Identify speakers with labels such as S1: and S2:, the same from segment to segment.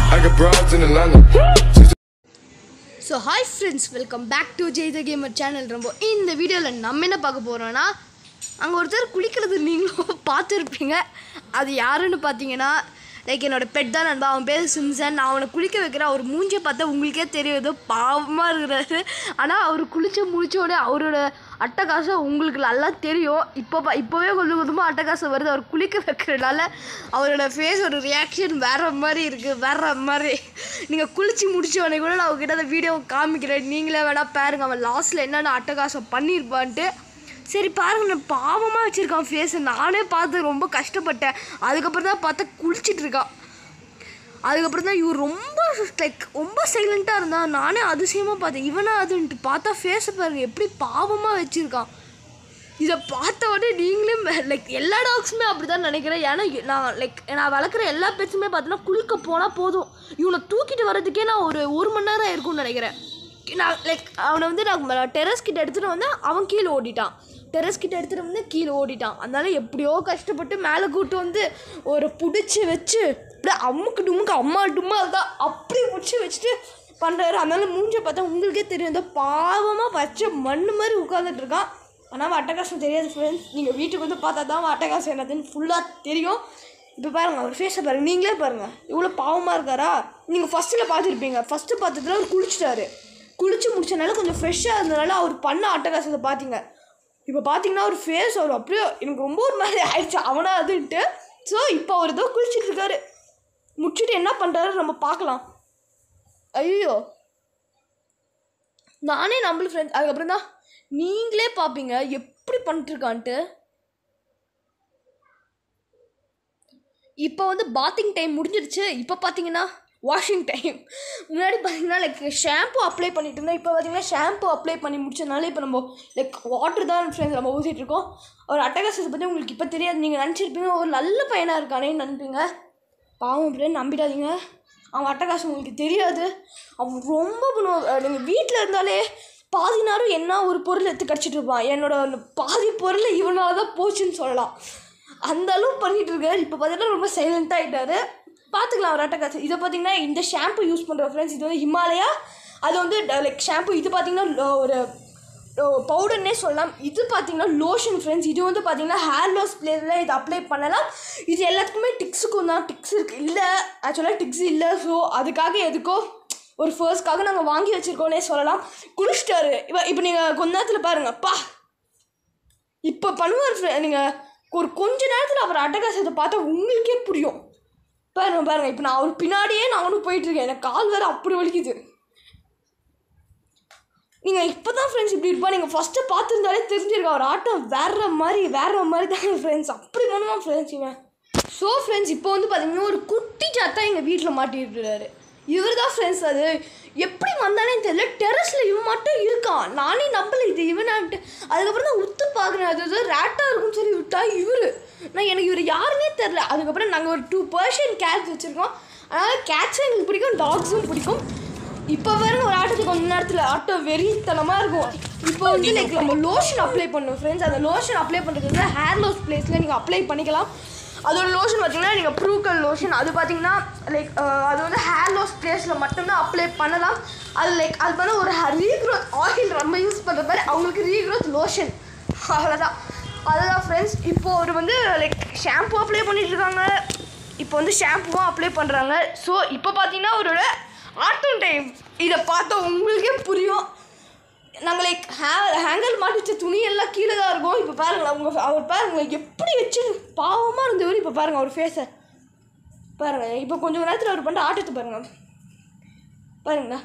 S1: I got broads in Atlanta.
S2: So hi friends welcome back to Jai the gamer channel ரொம்ப இந்த வீடியோவில் நம்ம என்ன பார்க்க போகிறோன்னா அங்கே ஒருத்தர் குளிக்கிறது நீங்களும் பார்த்துருப்பீங்க அது யாருன்னு பார்த்தீங்கன்னா லைக் என்னோட பெட் தான் நண்பா அவன் பேர் சிம்சன் நான் அவனை குளிக்க வைக்கிறேன் அவர் மூஞ்சியை பார்த்தா உங்களுக்கே தெரியும் ஏதோ பாவமாக இருக்கிறாரு ஆனால் அவர் குளிச்சு முடிச்சோடனே அவரோட அட்டகாசம் உங்களுக்கு நல்லா தெரியும் இப்போ பா இப்போவே கொஞ்சம் கொஞ்சமாக அட்டகாசம் வருது அவர் குளிக்க வைக்கிறதுனால அவரோட ஃபேஸ் ஒரு ரியாக்ஷன் வேற மாதிரி இருக்குது வேற மாதிரி நீங்கள் குளிச்சு முடிச்ச உடனே கூட நான் உங்ககிட்ட அந்த வீடியோ காமிக்கிறேன் நீங்களே வேணா பாருங்க அவன் லாஸ்ட்டில் என்னென்ன அட்டகாசம் பண்ணியிருப்பான்ட்டு சரி பாருங்க நான் பாவமாக வச்சுருக்கான் ஃபேஸை நானே பார்த்து ரொம்ப கஷ்டப்பட்டேன் அதுக்கப்புறம் தான் பார்த்தா குளிச்சிட்டு இருக்கான் அதுக்கப்புறம் தான் இவர் ரொம்ப லைக் ரொம்ப சைலண்ட்டாக இருந்தான் நானே அதிசயமாக பார்த்தேன் இவனா அதுன்ட்டு பார்த்தா ஃபேஸை பாருங்க எப்படி பாவமாக வச்சுருக்கான் இதை பார்த்த உடனே நீங்களே லைக் எல்லா டாக்ஸுமே அப்படி தான் நினைக்கிறேன் ஏன்னா எ- நான் லைக் நான் வளர்க்குற எல்லா பெட்ஸுமே பார்த்தோன்னா குளிக்க போனால் போதும் இவனை தூக்கிட்டு வர்றதுக்கே நான் ஒரு ஒரு மணி நேரம் இருக்கும்னு நினைக்கிறேன் நான் லைக் அவனை வந்து நான் டெரஸ் கிட்ட எடுத்துகிட்டு வந்தேன் அவன் கீழே ஓடிட்டான் டெரஸ் கிட்ட எடுத்துகிட்டு வந்து கீழே ஓடிட்டான் அதனால எப்படியோ கஷ்டப்பட்டு மேலே கூட்டு வந்து ஒரு பிடிச்சி வச்சு அப்படியே அம்முக்கு டும்முக்கு அம்மா டும்மா தான் அப்படி பிடிச்சி வச்சுட்டு பண்ணுறாரு அதனால மூஞ்ச பார்த்தா உங்களுக்கே தெரியும் இந்த பாவமாக பச்சை மண் மாதிரி உட்காந்துட்டு இருக்கான் ஆனால் அட்டகாசம் தெரியாது ஃப்ரெண்ட்ஸ் நீங்கள் வீட்டுக்கு வந்து பார்த்தா தான் அட்டகாசம் என்னதுன்னு ஃபுல்லாக தெரியும் இப்போ பாருங்கள் அவர் ஃபேஸை பாருங்கள் நீங்களே பாருங்கள் இவ்வளோ பாவமாக இருக்காரா நீங்கள் ஃபஸ்ட்டில் பார்த்துருப்பீங்க ஃபஸ்ட்டு பார்த்ததுல அவர் குளிச்சிட்டாரு குளிச்சு முடிச்சனால கொஞ்சம் ஃப்ரெஷ்ஷாக இருந்தனால அவர் பண்ண அட்டகாசத்தை பார்த்தீங்க இப்போ பார்த்தீங்கன்னா ஒரு ஃபேஸ் அவர் அப்படியே எனக்கு ரொம்ப ஒரு மாதிரி ஆயிடுச்சு அவனா அதுன்ட்டு ஸோ இப்போ அவர் ஏதோ குளிச்சிட்டு இருக்காரு முடிச்சுட்டு என்ன பண்ணுறாரு நம்ம பார்க்கலாம் ஐயோ நானே நம்பல ஃப்ரெண்ட்ஸ் அதுக்கப்புறம் தான் நீங்களே பார்ப்பீங்க எப்படி பண்ணிட்டுருக்கான்ட்டு இப்போ வந்து பாத்திங் டைம் முடிஞ்சிருச்சு இப்போ பார்த்தீங்கன்னா வாஷிங் டைம் முன்னாடி பார்த்தீங்கன்னா லைக் ஷாம்பு அப்ளை பண்ணிட்டு இருந்தோம் இப்போ பார்த்தீங்கன்னா ஷாம்பு அப்ளை பண்ணி முடிச்சதுனால இப்போ நம்ம லைக் வாட்டர் தான் ஃப்ரெண்ட்ஸ் நம்ம ஊற்றிட்டு இருக்கோம் ஒரு அட்டகாசத்தை பற்றி உங்களுக்கு இப்போ தெரியாது நீங்கள் நினச்சிருப்பீங்க ஒரு நல்ல பையனாக இருக்கானேன்னு நினைப்பீங்க பாவம் ஃப்ரெண்ட் நம்பிடாதீங்க அவன் அட்டகாசம் உங்களுக்கு தெரியாது அவன் ரொம்ப பண்ணுவான் நீங்கள் வீட்டில் இருந்தாலே பாதி நேரம் என்ன ஒரு பொருள் எடுத்து கடிச்சிட்டு இருப்பான் என்னோட அந்த பாதி பொருள் இவனால தான் போச்சுன்னு சொல்லலாம் அந்த அளவு பண்ணிட்டு இருக்காரு இப்போ பார்த்தீங்கன்னா ரொம்ப சைலண்ட் ஆகிட்டாரு பார்த்துக்கலாம் ஒரு அட்டகாசம் இதை பார்த்தீங்கன்னா இந்த ஷாம்பு யூஸ் பண்ணுற ஃப்ரெண்ட்ஸ் இது வந்து ஹிமாலயா அது வந்து லைக் ஷாம்பு இது பார்த்தீங்கன்னா lo- ஒரு பவுடர்னே சொல்லலாம் இது பார்த்தீங்கன்னா லோஷன் ஃப்ரெண்ட்ஸ் இது வந்து பார்த்தீங்கன்னா ஹேர் லாஸ் பிளேஸில் இது அப்ளை பண்ணலாம் இது எல்லாத்துக்குமே டிக்ஸுக்கும் தான் டிக்ஸ் இருக்குது இல்லை ஆக்சுவலாக டிக்ஸ் இல்லை ஸோ அதுக்காக எதுக்கோ ஒரு ஃபர்ஸ்ட்காக நாங்கள் வாங்கி வச்சுருக்கோன்னே சொல்லலாம் குளிச்சிட்டாரு இப்போ இப்போ நீங்கள் கொஞ்ச நேரத்தில் பாருங்கள் பா இப்போ பண்ணுவார் நீங்கள் ஒரு கொஞ்ச நேரத்தில் அவர் அட்டகாசத்தை பார்த்தா உங்களுக்கே புரியும் பாருங்க பாருங்க இப்போ நான் அவர் பின்னாடியே நானும் போயிட்டுருக்கேன் எனக்கு கால் வேறு அப்படி வலிக்குது நீங்கள் இப்போ தான் ஃப்ரெண்ட்ஸ் இப்படி இருப்பா நீங்கள் ஃபஸ்ட்டு பார்த்துருந்தாலே தெரிஞ்சிருக்கா அவர் ஆட்டம் வேற மாதிரி வேற மாதிரி தான் ஃப்ரெண்ட்ஸ் அப்படி பண்ணுவான் ஃப்ரெண்ட்ஸ் இவன் ஸோ ஃப்ரெண்ட்ஸ் இப்போ வந்து பார்த்தீங்கன்னா ஒரு குட்டி சாத்தா எங்கள் வீட்டில் மாட்டிருக்கிறாரு இவர் தான் ஃப்ரெண்ட்ஸ் அது எப்படி வந்தானே தெரியல டெரஸில் இவன் மட்டும் இருக்கான் நானே நம்பல இது இவனான்ட்டு அதுக்கப்புறம் தான் உத்து பார்க்குறேன் அது ஏதோ ரேட்டாக இருக்கும்னு சொல்லி விட்டா இவர் நான் எனக்கு இவர் யாருன்னே தெரில அதுக்கப்புறம் நாங்கள் ஒரு டூ பர்ஷன் கேட்ஸ் வச்சுருக்கோம் அதனால் கேட்ஸும் எங்களுக்கு பிடிக்கும் டாக்ஸும் பிடிக்கும் இப்போ பாருங்க ஒரு ஆட்டத்துக்கு கொஞ்ச நேரத்தில் ஆட்டோ வெறித்தனமாக இருக்கும் இப்போ வந்து லைக் நம்ம லோஷன் அப்ளை பண்ணோம் ஃப்ரெண்ட்ஸ் அந்த லோஷன் அப்ளை பண்ணுறதுக்கு வந்து ஹேர் லாஸ் பிளேஸில் நீங்கள் அப்ளை பண்ணிக்கலாம் அதோட லோஷன் பார்த்தீங்கன்னா நீங்கள் ப்ரூக்கல் லோஷன் அது பார்த்தீங்கன்னா லைக் அது வந்து ஹேர் லாஸ் பிளேஸில் மட்டும்தான் அப்ளை பண்ணலாம் அது லைக் அது பண்ண ஒரு ரீக்ரோத் ஆயில் நம்ம யூஸ் பண்ணுற மாதிரி அவங்களுக்கு ரீக்ரோத் லோஷன் அவ்வளோதான் அதுதான் ஃப்ரெண்ட்ஸ் இப்போ ஒரு வந்து லைக் ஷாம்பு அப்ளை பண்ணிட்டு இருக்காங்க இப்போ வந்து ஷாம்புவும் அப்ளை பண்ணுறாங்க ஸோ இப்போ பார்த்தீங்கன்னா அவரோட ஆட்டம் டைம் இதை பார்த்தா உங்களுக்கே புரியும் நாங்கள் லைக் ஹே ஹேங்கர் மாட்டி வச்ச துணி எல்லாம் கீழே தான் இருக்கும் இப்போ பாருங்களேன் உங்கள் அவர் பாருங்களேன் எப்படி வச்சு பாவமாக இருந்தவர் இப்போ பாருங்கள் அவர் ஃபேஸை பாருங்கள் இப்போ கொஞ்சம் நேரத்தில் அவர் பண்ணுற ஆட்டத்தை பாருங்கள் பாருங்களா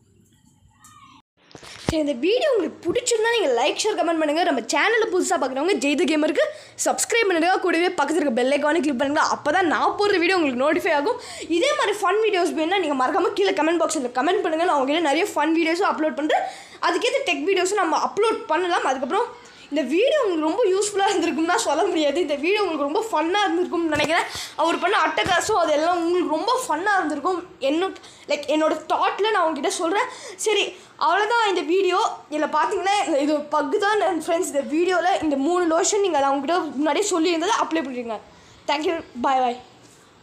S2: சரி இந்த வீடியோ உங்களுக்கு பிடிச்சிருந்தா நீங்கள் லைக் ஷேர் கமெண்ட் பண்ணுங்கள் நம்ம சேனலில் புதுசாக பார்க்குறவங்க ஜெய்து கேமருக்கு சப்ஸ்கிரைப் பண்ணுங்க கூடவே பக்கத்தில் இருக்க பெல் ஐக்கானே கிளிக் பண்ணுங்க அப்போ தான் நான் போடுற வீடியோ உங்களுக்கு நோட்டிஃபை ஆகும் இதே மாதிரி ஃபன் வீடியோஸ் வேணும்னா நீங்கள் மறக்காமல் கீழே கமெண்ட் பாக்ஸில் கமெண்ட் பண்ணுங்கள் நான் உங்ககிட்ட நிறைய ஃபன் வீடியோஸும் அப்லோட் பண்ணுறேன் அதுக்கேற்ற டெக் வீடியோஸும் நம்ம அப்லோட் பண்ணலாம் அதுக்கப்புறம் இந்த வீடியோ உங்களுக்கு ரொம்ப யூஸ்ஃபுல்லாக இருந்திருக்கும்னு தான் சொல்ல முடியாது இந்த வீடியோ உங்களுக்கு ரொம்ப ஃபன்னாக இருந்திருக்கும்னு நினைக்கிறேன் அவர் பண்ண அட்டகாசம் அதெல்லாம் உங்களுக்கு ரொம்ப ஃபன்னாக இருந்திருக்கும் என்ன லைக் என்னோட தாட்டில் நான் உங்ககிட்ட சொல்கிறேன் சரி அவ்வளோதான் இந்த வீடியோ இதில் பார்த்தீங்கன்னா இது பக்கு தான் ஃப்ரெண்ட்ஸ் இந்த வீடியோவில் இந்த மூணு லோஷன் நீங்கள் நான் உங்ககிட்ட முன்னாடியே சொல்லியிருந்ததை அப்ளை பண்ணுறீங்க தேங்க்யூ பாய் பாய்